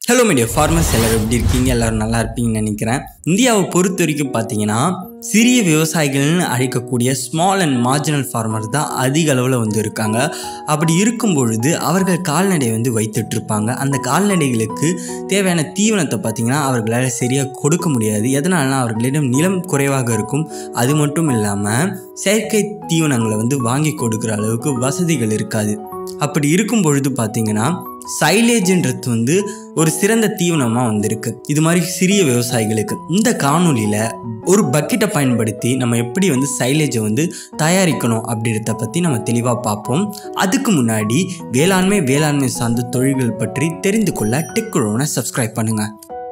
hello media farmers எல்லாரும் எப்படி இருக்கீங்க எல்லாரும் நல்லா இருப்பீங்கன்னு நினைக்கிறேன் இந்தியாவை பொறுத்த வரைக்கும் பார்த்தீங்கன்னா சிறிய விவசாயிகள்னு அழைக்கக்கூடிய ஸ்மால் அண்ட் மார்ஜினல் ஃபார்மர் தான் அதிக அளவில் வந்து இருக்காங்க அப்படி இருக்கும் பொழுது அவர்கள் கால்நடை வந்து வைத்துட்டு இருப்பாங்க அந்த கால்நடைகளுக்கு தேவையான தீவனத்தை பார்த்தீங்கன்னா அவர்களால் சரியாக கொடுக்க முடியாது எதனாலனா அவர்களிடம் நிலம் குறைவாக இருக்கும் அது மட்டும் இல்லாமல் செயற்கை தீவனங்களை வந்து வாங்கி கொடுக்குற அளவுக்கு வசதிகள் இருக்காது அப்படி இருக்கும் பொழுது பார்த்தீங்கன்னா சைலேஜ்ன்றது வந்து ஒரு சிறந்த தீவனமாக வந்திருக்கு இது மாதிரி சிறிய விவசாயிகளுக்கு இந்த காணொலியில் ஒரு பக்கெட்டை பயன்படுத்தி நம்ம எப்படி வந்து சைலேஜை வந்து தயாரிக்கணும் அப்படின்றத பற்றி நம்ம தெளிவாக பார்ப்போம் அதுக்கு முன்னாடி வேளாண்மை வேளாண்மை சார்ந்த தொழில்கள் பற்றி தெரிந்து கொள்ள டெக்குழோனை சப்ஸ்கிரைப் பண்ணுங்கள்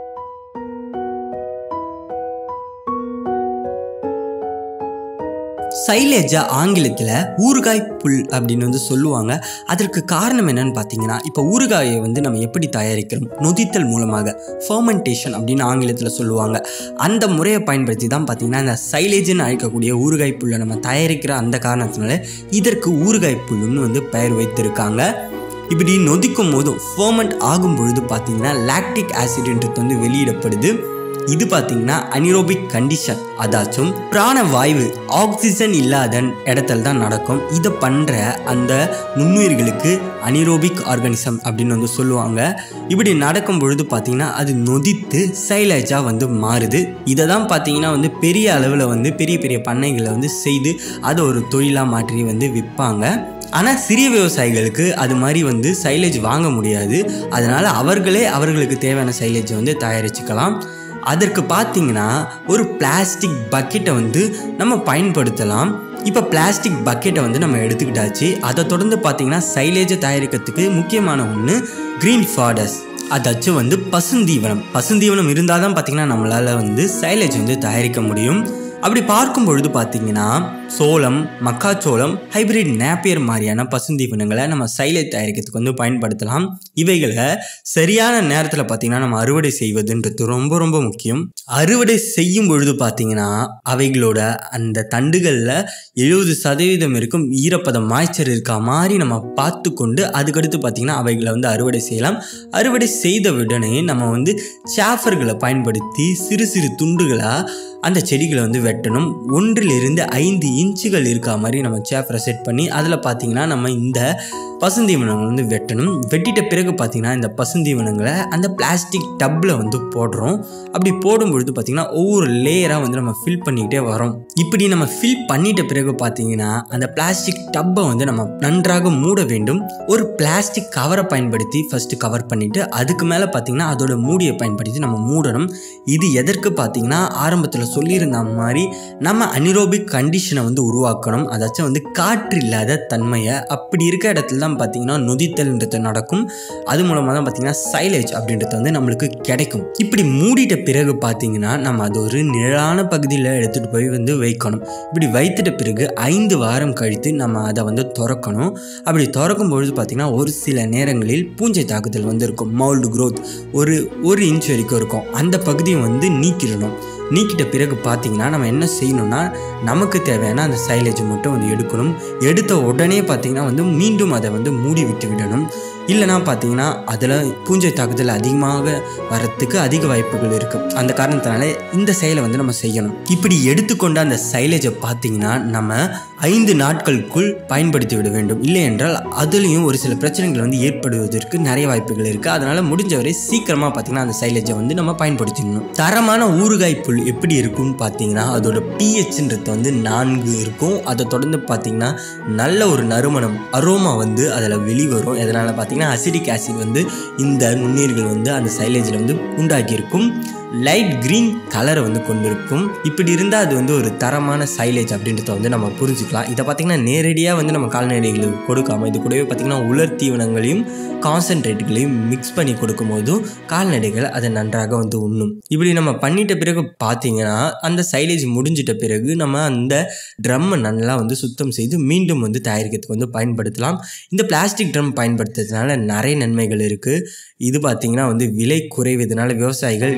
சைலேஜா ஆங்கிலத்தில் ஊறுகாய் புல் அப்படின்னு வந்து சொல்லுவாங்க அதற்கு காரணம் என்னன்னு பார்த்தீங்கன்னா இப்போ ஊறுகாயை வந்து நம்ம எப்படி தயாரிக்கிறோம் நொதித்தல் மூலமாக ஃபர்மெண்டேஷன் அப்படின்னு ஆங்கிலத்தில் சொல்லுவாங்க அந்த முறையை பயன்படுத்தி தான் பார்த்தீங்கன்னா இந்த சைலேஜ்னு அழைக்கக்கூடிய ஊறுகாய் புல்லை நம்ம தயாரிக்கிற அந்த காரணத்தினால இதற்கு ஊறுகாய் புல்லுன்னு வந்து பெயர் வைத்திருக்காங்க இப்படி நொதிக்கும் போதும் ஃபர்மெண்ட் ஆகும் பொழுது பார்த்தீங்கன்னா லாக்டிக் ஆசிட்ன்றது வந்து வெளியிடப்படுது இது பார்த்தீங்கன்னா அனிரோபிக் கண்டிஷன் அதாச்சும் பிராண வாயு ஆக்சிஜன் இல்லாத இடத்துல தான் நடக்கும் இதை பண்ணுற அந்த நுண்ணுயிர்களுக்கு அனிரோபிக் ஆர்கானிசம் அப்படின்னு வந்து சொல்லுவாங்க இப்படி நடக்கும் பொழுது பார்த்தீங்கன்னா அது நொதித்து சைலேஜாக வந்து மாறுது இதை தான் பார்த்தீங்கன்னா வந்து பெரிய அளவில் வந்து பெரிய பெரிய பண்ணைகளை வந்து செய்து அதை ஒரு தொழிலாக மாற்றி வந்து விற்பாங்க ஆனால் சிறிய விவசாயிகளுக்கு அது மாதிரி வந்து சைலேஜ் வாங்க முடியாது அதனால் அவர்களே அவர்களுக்கு தேவையான சைலேஜை வந்து தயாரிச்சுக்கலாம் அதற்கு பார்த்தீங்கன்னா ஒரு பிளாஸ்டிக் பக்கெட்டை வந்து நம்ம பயன்படுத்தலாம் இப்போ பிளாஸ்டிக் பக்கெட்டை வந்து நம்ம எடுத்துக்கிட்டாச்சு அதை தொடர்ந்து பார்த்தீங்கன்னா சைலேஜை தயாரிக்கிறதுக்கு முக்கியமான ஒன்று க்ரீன் ஃபாடஸ் அதாச்சும் வந்து பசுந்தீவனம் பசுந்தீவனம் இருந்தால் தான் பார்த்தீங்கன்னா நம்மளால் வந்து சைலேஜ் வந்து தயாரிக்க முடியும் அப்படி பார்க்கும் பொழுது பார்த்தீங்கன்னா சோளம் மக்காச்சோளம் ஹைபிரிட் நேப்பியர் மாதிரியான பசுந்தீவனங்களை நம்ம சைலேஜ் தயாரிக்கிறதுக்கு வந்து பயன்படுத்தலாம் இவைகளை சரியான நேரத்தில் பார்த்தீங்கன்னா நம்ம அறுவடை செய்வதுன்றது ரொம்ப ரொம்ப முக்கியம் அறுவடை செய்யும் பொழுது பார்த்தீங்கன்னா அவைகளோட அந்த தண்டுகளில் எழுபது சதவீதம் இருக்கும் ஈரப்பதம் மாய்ச்சர் இருக்கா மாதிரி நம்ம பார்த்து கொண்டு அதுக்கடுத்து பார்த்தீங்கன்னா அவைகளை வந்து அறுவடை செய்யலாம் அறுவடை செய்த உடனே நம்ம வந்து சாஃபர்களை பயன்படுத்தி சிறு சிறு துண்டுகளாக அந்த செடிகளை வந்து வெட்டணும் ஒன்றிலிருந்து ஐந்து இன்ச்சுகள் இருக்கா மாதிரி நம்ம சேஃபரை செட் பண்ணி அதில் பார்த்தீங்கன்னா நம்ம இந்த பசுந்தீவனங்களை வந்து வெட்டணும் வெட்டிட்ட பிறகு பார்த்தீங்கன்னா இந்த பசுந்தீவனங்களை அந்த பிளாஸ்டிக் டப்பில் வந்து போடுறோம் அப்படி போடும்பொழுது பார்த்தீங்கன்னா ஒவ்வொரு லேயராக வந்து நம்ம ஃபில் பண்ணிக்கிட்டே வரோம் இப்படி நம்ம ஃபில் பண்ணிட்ட பிறகு பார்த்தீங்கன்னா அந்த பிளாஸ்டிக் டப்பை வந்து நம்ம நன்றாக மூட வேண்டும் ஒரு பிளாஸ்டிக் கவரை பயன்படுத்தி ஃபஸ்ட்டு கவர் பண்ணிவிட்டு அதுக்கு மேலே பார்த்தீங்கன்னா அதோட மூடியை பயன்படுத்தி நம்ம மூடணும் இது எதற்கு பார்த்தீங்கன்னா ஆரம்பத்தில் சொல்லியிருந்த மாதிரி நம்ம அனிரோபிக் கண்டிஷனை வந்து உருவாக்கணும் அதாச்சும் வந்து காற்று இல்லாத தன்மையை அப்படி இருக்க இடத்துல தான் பார்த்தீங்கன்னா நொதித்தல்ன்றது நடக்கும் அது மூலமாக தான் பார்த்தீங்கன்னா சைலேஜ் அப்படின்றது வந்து நம்மளுக்கு கிடைக்கும் இப்படி மூடிட்ட பிறகு பார்த்தீங்கன்னா நம்ம அது ஒரு நிழலான பகுதியில் எடுத்துகிட்டு போய் வந்து வைக்கணும் இப்படி வைத்துட்ட பிறகு ஐந்து வாரம் கழித்து நம்ம அதை வந்து திறக்கணும் அப்படி திறக்கும் பொழுது பார்த்தீங்கன்னா ஒரு சில நேரங்களில் பூஞ்சை தாக்குதல் வந்து இருக்கும் மவுல்டு க்ரோத் ஒரு ஒரு இன்ச் வரைக்கும் இருக்கும் அந்த பகுதியை வந்து நீக்கிடணும் நீக்கிட்ட பிறகு பார்த்தீங்கன்னா நம்ம என்ன செய்யணும்னா நமக்கு தேவையான அந்த சைலேஜை மட்டும் வந்து எடுக்கணும் எடுத்த உடனே பார்த்தீங்கன்னா வந்து மீண்டும் அதை வந்து மூடி விட்டு விடணும் இல்லைனா பார்த்தீங்கன்னா அதில் பூஞ்சை தாக்குதல் அதிகமாக வரத்துக்கு அதிக வாய்ப்புகள் இருக்குது அந்த காரணத்தினால இந்த செயலை வந்து நம்ம செய்யணும் இப்படி எடுத்துக்கொண்ட அந்த சைலேஜை பார்த்தீங்கன்னா நம்ம ஐந்து நாட்களுக்குள் பயன்படுத்தி விட வேண்டும் இல்லை என்றால் அதுலேயும் ஒரு சில பிரச்சனைகள் வந்து ஏற்படுவதற்கு நிறைய வாய்ப்புகள் இருக்குது அதனால் முடிஞ்சவரை சீக்கிரமாக பார்த்தீங்கன்னா அந்த சைலேஜை வந்து நம்ம பயன்படுத்திடணும் தரமான ஊறுகாய் புல் எப்படி இருக்கும்னு பார்த்தீங்கன்னா அதோட பிஹெச்ன்றது வந்து நான்கு இருக்கும் அதை தொடர்ந்து பார்த்தீங்கன்னா நல்ல ஒரு நறுமணம் அரோமா வந்து அதில் வெளிவரும் எதனால் பார்த்தீங்கன்னா அசிடிக் ஆசிட் வந்து இந்த நுண்ணீர்கள் வந்து அந்த சைலேஜில் வந்து உண்டாக்கியிருக்கும் லைட் க்ரீன் கலரை வந்து கொண்டிருக்கும் இப்படி இருந்தால் அது வந்து ஒரு தரமான சைலேஜ் அப்படின்றத வந்து நம்ம புரிஞ்சுக்கலாம் இதை பார்த்திங்கன்னா நேரடியாக வந்து நம்ம கால்நடைகளுக்கு கொடுக்காம இது கூடவே பார்த்திங்கன்னா உலர் தீவனங்களையும் கான்சன்ட்ரேட்டுகளையும் மிக்ஸ் பண்ணி கொடுக்கும் போதும் கால்நடைகள் அதை நன்றாக வந்து உண்ணும் இப்படி நம்ம பண்ணிட்ட பிறகு பார்த்தீங்கன்னா அந்த சைலேஜ் முடிஞ்சிட்ட பிறகு நம்ம அந்த ட்ரம்மை நல்லா வந்து சுத்தம் செய்து மீண்டும் வந்து தயாரிக்கிறதுக்கு வந்து பயன்படுத்தலாம் இந்த பிளாஸ்டிக் ட்ரம் பயன்படுத்துறதுனால நிறைய நன்மைகள் இருக்குது இது பார்த்திங்கன்னா வந்து விலை குறைவதனால விவசாயிகள் இதற்குன்னு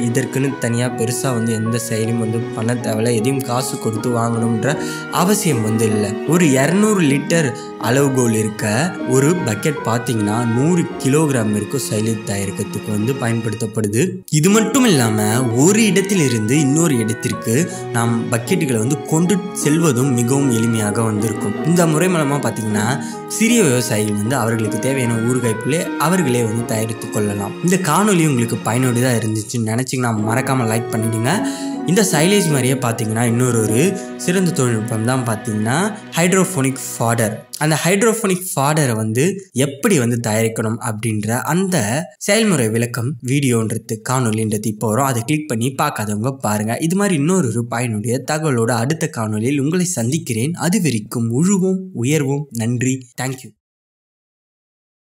இதுக்குன்னு தனியாக பெருசாக வந்து எந்த செயலும் வந்து பண்ண தேவையில்ல எதையும் காசு கொடுத்து வாங்கணுன்ற அவசியம் வந்து இல்லை ஒரு இரநூறு லிட்டர் அளவுகோல் இருக்க ஒரு பக்கெட் பார்த்தீங்கன்னா நூறு கிலோகிராம் இருக்கும் சைலேஜ் தயாரிக்கிறதுக்கு வந்து பயன்படுத்தப்படுது இது மட்டும் இல்லாமல் ஒரு இடத்திலிருந்து இன்னொரு இடத்திற்கு நாம் பக்கெட்டுகளை வந்து கொண்டு செல்வதும் மிகவும் எளிமையாக வந்திருக்கும் இந்த முறை மூலமாக பார்த்தீங்கன்னா சிறிய விவசாயிகள் வந்து அவர்களுக்கு தேவையான ஊறுகாய் புள்ளி அவர்களே வந்து தயாரித்து கொள்ளலாம் இந்த காணொலி உங்களுக்கு பயனுள்ளதாக இருந்துச்சுன்னு நினச்சிங்கன்னா மறக்காமல் லைக் பண்ணிடுங்க இந்த சைலேஜ் மாதிரியே பார்த்தீங்கன்னா இன்னொரு ஒரு சிறந்த தொழில்நுட்பம் தான் பார்த்தீங்கன்னா ஹைட்ரோஃபோனிக் ஃபாடர் அந்த ஹைட்ரோஃபோனிக் ஃபாடரை வந்து எப்படி வந்து தயாரிக்கணும் அப்படின்ற அந்த செயல்முறை விளக்கம் வீடியோன்றது காணொலின்றது இப்போ வரும் அதை கிளிக் பண்ணி பார்க்காதவங்க பாருங்கள் இது மாதிரி இன்னொரு ஒரு பயனுடைய தகவலோட அடுத்த காணொலியில் உங்களை சந்திக்கிறேன் அது வரைக்கும் உழுவோம் உயர்வோம் நன்றி தேங்க்யூ